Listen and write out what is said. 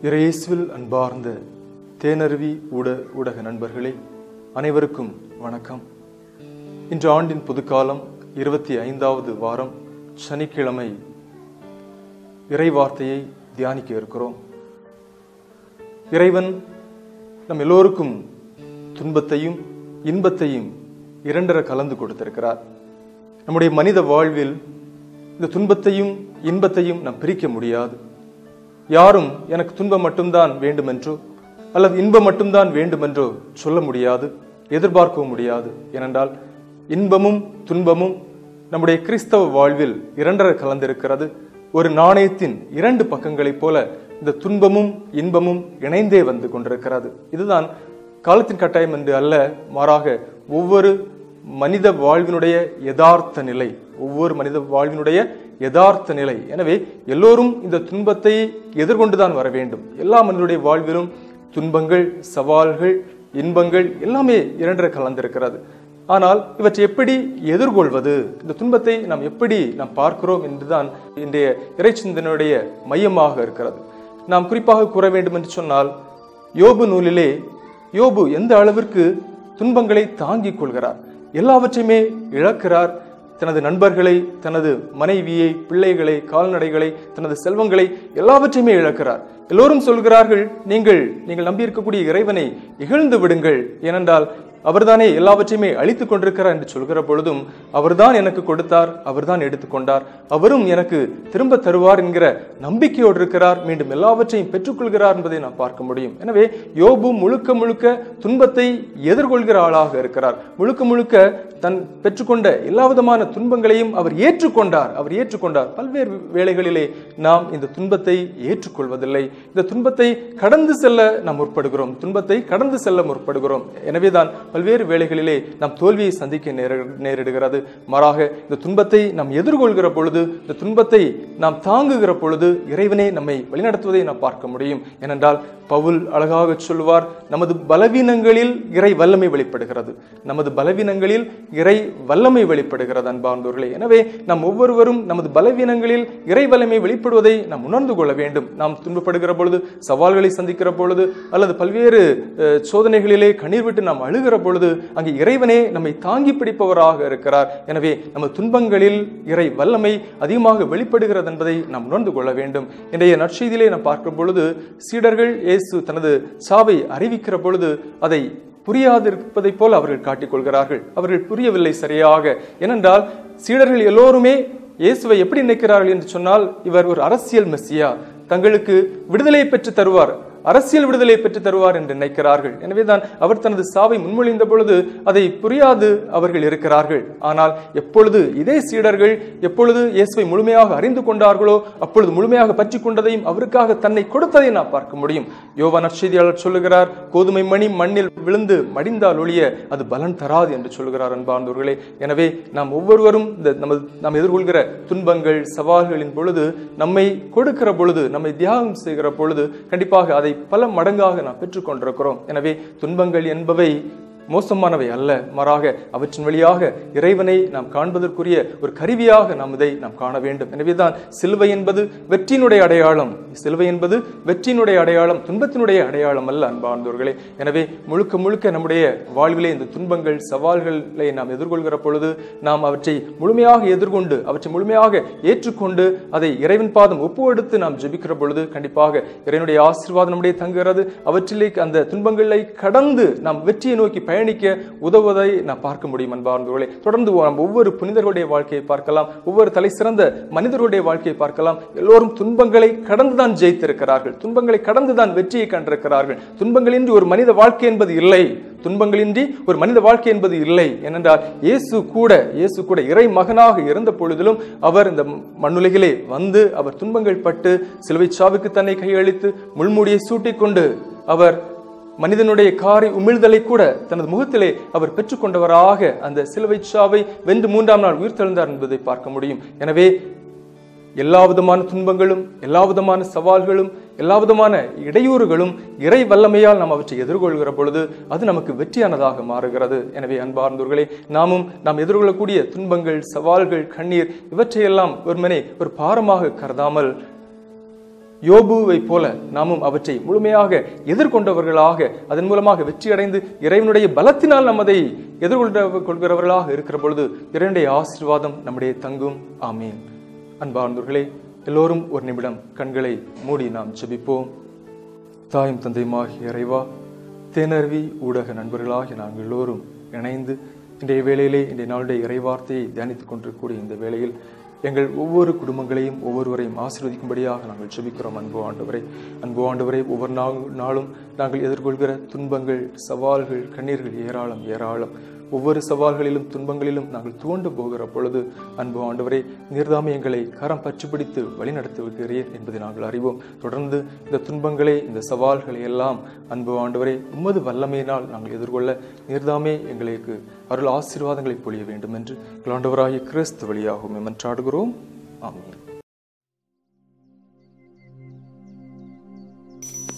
இறையேசுவில் அன்பார்ந்த தேனருவி ஊட ஊடக நண்பர்களே அனைவருக்கும் வணக்கம் இன்று ஆண்டின் புதுக்காலம் இருபத்தி ஐந்தாவது வாரம் சனிக்கிழமை இறைவார்த்தையை தியானிக்க இருக்கிறோம் இறைவன் நம் எல்லோருக்கும் துன்பத்தையும் இன்பத்தையும் இரண்டர கலந்து கொடுத்திருக்கிறார் நம்முடைய மனித வாழ்வில் இந்த துன்பத்தையும் இன்பத்தையும் நாம் பிரிக்க முடியாது யாரும் எனக்கு துன்பம் மட்டும்தான் வேண்டுமென்றோ அல்லது இன்பம் மட்டும்தான் வேண்டுமென்றோ சொல்ல முடியாது எதிர்பார்க்கவும் முடியாது ஏனென்றால் இன்பமும் துன்பமும் நம்முடைய கிறிஸ்தவ வாழ்வில் இரண்டர கலந்திருக்கிறது ஒரு நாணயத்தின் இரண்டு பக்கங்களைப் போல இந்த துன்பமும் இன்பமும் இணைந்தே வந்து கொண்டிருக்கிறது இதுதான் காலத்தின் கட்டாயம் என்று அல்ல மாறாக ஒவ்வொரு மனித வாழ்வினுடைய யதார்த்த நிலை ஒவ்வொரு மனித வாழ்வினுடைய யதார்த்த நிலை எனவே எல்லோரும் இந்த துன்பத்தை எதிர்கொண்டுதான் வர வேண்டும் எல்லா மனிதனுடைய வாழ்விலும் துன்பங்கள் சவால்கள் இன்பங்கள் எல்லாமே இரண்டரை கலந்திருக்கிறது ஆனால் இவற்றை எப்படி எதிர்கொள்வது இந்த துன்பத்தை நாம் எப்படி நாம் பார்க்கிறோம் என்றுதான் இன்றைய இறைச்சிந்தனுடைய மையமாக இருக்கிறது நாம் குறிப்பாக கூற வேண்டும் என்று சொன்னால் யோபு நூலிலே யோபு எந்த அளவிற்கு துன்பங்களை தாங்கிக் கொள்கிறார் எல்லாவற்றையுமே இழக்கிறார் தனது நண்பர்களை தனது மனைவியை பிள்ளைகளை கால்நடைகளை தனது செல்வங்களை எல்லாவற்றையுமே இழக்கிறார் எல்லோரும் சொல்கிறார்கள் நீங்கள் நீங்கள் நம்பியிருக்கக்கூடிய இறைவனை இகழ்ந்து விடுங்கள் ஏனென்றால் அவர்தானே எல்லாவற்றையுமே அழித்துக் கொண்டிருக்கிறார் என்று சொல்கிற பொழுதும் அவர்தான் எனக்கு கொடுத்தார் அவர்தான் எடுத்துக்கொண்டார் அவரும் எனக்கு திரும்ப தருவார் என்கிற நம்பிக்கையோடு இருக்கிறார் மீண்டும் எல்லாவற்றையும் பெற்றுக்கொள்கிறார் என்பதை நாம் பார்க்க முடியும் எனவே யோபு முழுக்க முழுக்க துன்பத்தை எதிர்கொள்கிற ஆளாக இருக்கிறார் முழுக்க முழுக்க தன் பெற்றுக்கொண்ட எல்லா விதமான துன்பங்களையும் அவர் ஏற்றுக்கொண்டார் அவர் ஏற்றுக்கொண்டார் பல்வேறு வேளைகளிலே நாம் இந்த துன்பத்தை ஏற்றுக்கொள்வதில்லை இந்த துன்பத்தை கடந்து செல்ல நாம் முற்படுகிறோம் துன்பத்தை கடந்து செல்ல முற்படுகிறோம் எனவேதான் பல்வேறு வேளைகளிலே நாம் தோல்வியை சந்திக்க நேர நேரிடுகிறது மாறாக இந்த துன்பத்தை நாம் எதிர்கொள்கிற பொழுது இந்த துன்பத்தை நாம் தாங்குகிற பொழுது இறைவனே நம்மை வழிநடத்துவதை நாம் பார்க்க முடியும் ஏனென்றால் பவுல் அழகாக சொல்வார் நமது பலவீனங்களில் இறை வல்லமை வெளிப்படுகிறது நமது பலவீனங்களில் இறை வல்லமை வெளிப்படுகிறது அன்பார்ந்தோர்களே எனவே நாம் ஒவ்வொருவரும் நமது பலவீனங்களில் இறை வல்லமை வெளிப்படுவதை நாம் உணர்ந்து கொள்ள வேண்டும் நாம் துன்பப்படுகிற பொழுது சவால்களை சந்திக்கிற பொழுது அல்லது பல்வேறு அஹ், சோதனைகளிலே கண்ணீர் விட்டு நாம் அழுகிற பொழுது அங்கே இறைவனே நம்மை தாங்கி பிடிப்பவராக இருக்கிறார் எனவே நம்ம துன்பங்களில் இறை வல்லமை அதிகமாக வெளிப்படுகிறது என்பதை நாம் உணர்ந்து கொள்ள வேண்டும் இன்றைய நற்செய்தியிலே நாம் பார்க்கும் பொழுது சீடர்கள் இயேசு தனது சாவை அறிவிக்கிற பொழுது அதை புரியாதிருப்பதைப் போல அவர்கள் காட்டிக்கொள்கிறார்கள் அவர்கள் புரியவில்லை சரியாக ஏனென்றால் சீடர்கள் எல்லோருமே இயேசுவை எப்படி நினைக்கிறார்கள் என்று சொன்னால் இவர் ஒரு அரசியல் மெஸ்ஸியா தங்களுக்கு விடுதலை பெற்று தருவார் அரசியல் விடுதலை பெற்று தருவார் என்று நினைக்கிறார்கள் எனவேதான் அவர் தனது சாவை முன்மொழிந்த பொழுது அதை புரியாது அவர்கள் இருக்கிறார்கள் ஆனால் எப்பொழுது இதே சீடர்கள் எப்பொழுது இயேசுவை முழுமையாக அறிந்து கொண்டார்களோ அப்பொழுது முழுமையாக பற்றி கொண்டதையும் அவருக்காக தன்னை கொடுத்ததை நாம் பார்க்க முடியும் யோவா நற்செய்தியாளர் சொல்லுகிறார் கோதுமை மணி மண்ணில் விழுந்து மடிந்தால் ஒழிய அது பலன் தராது என்று சொல்கிறார் அன்பார்ந்தவர்களே எனவே நாம் ஒவ்வொருவரும் இந்த நமது நாம் எதிர்கொள்கிற துன்பங்கள் சவால்களின் பொழுது நம்மை கொடுக்கிற பொழுது நம்மை தியாகம் செய்கிற பொழுது கண்டிப்பாக அதை பல மடங்காக நாம் பெற்றுக்கொண்டிருக்கிறோம் எனவே துன்பங்கள் என்பவை மோசமானவை அல்ல மாறாக அவற்றின் வழியாக இறைவனை நாம் காண்பதற்குரிய ஒரு கருவியாக நாம் இதை நாம் காண வேண்டும் எனவேதான் சிலுவை என்பது வெற்றியினுடைய அடையாளம் சிலுவை என்பது வெற்றியினுடைய அடையாளம் துன்பத்தினுடைய அடையாளம் அல்ல அன்பார்ந்தவர்களே எனவே முழுக்க முழுக்க நம்முடைய வாழ்விலே இந்த துன்பங்கள் சவால்களை நாம் எதிர்கொள்கிற பொழுது நாம் அவற்றை முழுமையாக எதிர்கொண்டு அவற்றை முழுமையாக ஏற்றுக்கொண்டு அதை இறைவன் பாதம் ஒப்பு எடுத்து நாம் ஜெபிக்கிற பொழுது கண்டிப்பாக இறைவனுடைய ஆசீர்வாதம் நம்முடைய தங்குகிறது அவற்றிலே அந்த துன்பங்களை கடந்து நாம் வெற்றியை நோக்கி பயணிக்க உதவுவதை நாம் பார்க்க முடியும் அன்பார்ந்தவர்களே தொடர்ந்து நாம் ஒவ்வொரு புனிதர்களுடைய வாழ்க்கையை பார்க்கலாம் ஒவ்வொரு தலை சிறந்த மனிதர்களுடைய வாழ்க்கையை பார்க்கலாம் எல்லோரும் துன்பங்களை கடந்துதான் ஜெயித்திருக்கிறார்கள் துன்பங்களை கடந்துதான் வெற்றியை கண்டிருக்கிறார்கள் துன்பங்களின்றி ஒரு மனித வாழ்க்கை என்பது இல்லை துன்பங்களின்றி ஒரு மனித வாழ்க்கை என்பது இல்லை ஏனென்றால் இயேசு கூட இயேசு கூட இறை மகனாக இருந்த பொழுதிலும் அவர் இந்த மண்ணுலகிலே வந்து அவர் துன்பங்கள் பட்டு சிலுவை சாவுக்கு தன்னை கையளித்து முள்மூடியை சூட்டிக்கொண்டு அவர் மனிதனுடைய காரை உமிழ்தலை கூட தனது முகத்திலே அவர் பெற்றுக்கொண்டவராக அந்த சிலுவை சாவை வென்று மூன்றாம் நாள் உயிர்த்தெழுந்தார் என்பதை பார்க்க முடியும் எனவே எல்லா விதமான துன்பங்களும் எல்லா விதமான சவால்களும் எல்லா விதமான இடையூறுகளும் இறை வல்லமையால் நாம் அவற்றை எதிர்கொள்கிற பொழுது அது நமக்கு வெற்றியானதாக மாறுகிறது எனவே அன்பார்ந்தவர்களே நாமும் நாம் எதிர்கொள்ளக்கூடிய துன்பங்கள் சவால்கள் கண்ணீர் இவற்றையெல்லாம் ஒருமனே ஒரு பாரமாக கருதாமல் யோபுவை போல நாமும் அவற்றை முழுமையாக எதிர்கொண்டவர்களாக அதன் மூலமாக வெற்றி அடைந்து இறைவனுடைய பலத்தினால் நாம் அதை எதிர்கொண்ட கொள்கிறவர்களாக இருக்கிற பொழுது இறைவனுடைய ஆசீர்வாதம் நம்முடைய தங்கும் ஆமீன் அன்பார்ந்தவர்களே எல்லோரும் ஒரு நிமிடம் கண்களை மூடி நாம் ஜெபிப்போம் தாயும் தந்தையுமாகிய இறைவா தேனருவி ஊடக நண்பர்களாகிய நாங்கள் எல்லோரும் இணைந்து இன்றைய வேளையிலே இன்றைய நாளுடைய இறைவார்த்தையை தியானித்துக் கொண்டிருக்கக்கூடிய இந்த வேளையில் எங்கள் ஒவ்வொரு குடும்பங்களையும் ஒவ்வொருவரையும் ஆசீர்வதிக்கும்படியாக நாங்கள் ஜெபிக்கிறோம் அன்பு ஆண்டவரை அன்பு ஆண்டவரை ஒவ்வொரு நாள் நாளும் நாங்கள் எதிர்கொள்கிற துன்பங்கள் சவால்கள் கண்ணீர்கள் ஏராளம் ஏராளம் ஒவ்வொரு சவால்களிலும் துன்பங்களிலும் நாங்கள் துவண்டு போகிற பொழுது அன்பு ஆண்டவரே நீர்தாமே எங்களை கரம் பற்றி பிடித்து வழிநடத்தி வைக்கிறீர் என்பதை நாங்கள் அறிவோம் தொடர்ந்து இந்த துன்பங்களை இந்த சவால்களை எல்லாம் அன்பு ஆண்டவரே உமது வல்லமையினால் நாங்கள் எதிர்கொள்ள நீர்தாமே எங்களுக்கு அருள் ஆசீர்வாதங்களை பொழிய வேண்டும் என்று ஆண்டவராகிய கிறிஸ்து வழியாகவும் எமன்றாடுகிறோம் ஆமென்